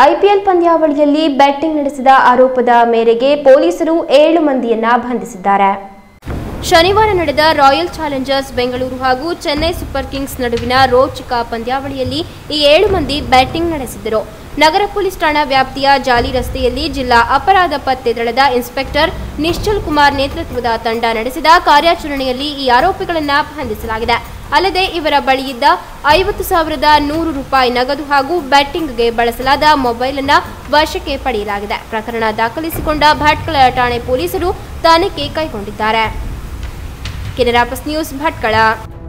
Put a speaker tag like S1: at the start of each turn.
S1: IPL ಪಂದ್ಯಾವಳಿಯಲ್ಲಿ batting ನಡೆಸಿದ ಆರೋಪದ ಮೇರೆಗೆ ಪೊಲೀಸರು ಏಳು ಮಂದಿಯನ್ನ ಬಂಧಿಸಿದ್ದಾರೆ ಶನಿವಾರ ನಡೆದ ರಾಯಲ್ ಚಾಲೆಂಜರ್ಸ್ ಬೆಂಗಳೂರು ಹಾಗೂ ಚೆನ್ನೈ ಸೂಪರ್ ಕಿಂಗ್ಸ್ ನಡುವಿನ ರೋಚಕ ಪಂದ್ಯಾವಳಿಯಲ್ಲಿ ಈ ಏಳು ಮಂದಿ ಬ್ಯಾಟಿಂಗ್ ನಡೆಸಿದ್ದರು ನಗರ ಪೊಲೀಸ್ ಠಾಣಾ ವ್ಯಾಪ್ತಿಯ ಜಾಲಿ ರಸ್ತೆಯಲ್ಲಿ ಜಿಲ್ಲಾ ಅಪರಾಧ ಪತ್ತೆ ದಳದ ಇನ್ಸ್ಪೆಕ್ಟರ್ ನಿಶ್ಚಲ್ ಕುಮಾರ್ ನೇತೃತ್ವದ ತಂಡ ನಡೆಸಿದ ಕಾರ್ಯಾಚರಣೆಯಲ್ಲಿ ಈ ಆರೋಪಿಗಳನ್ನು ಬಂಧಿಸಲಾಗಿದೆ ಅಲ್ಲದೆ ಇವರ ಬಳಿಯಿದ್ದ ಐವತ್ತು ಸಾವಿರದ ನೂರು ರೂಪಾಯಿ ನಗದು ಹಾಗೂ ಬ್ಯಾಟಿಂಗ್ಗೆ ಬಳಸಲಾದ ಮೊಬೈಲ್ ಅನ್ನ ವಶಕ್ಕೆ ಪಡೆಯಲಾಗಿದೆ ಪ್ರಕರಣ ದಾಖಲಿಸಿಕೊಂಡ ಭಟ್ಕಳ ಠಾಣೆ ಪೊಲೀಸರು ತನಿಖೆ ಕೈಗೊಂಡಿದ್ದಾರೆ ಕೆನರಾ ಪ್ಲಸ್ ನ್ಯೂಸ್ ಭಟ್ಕಳ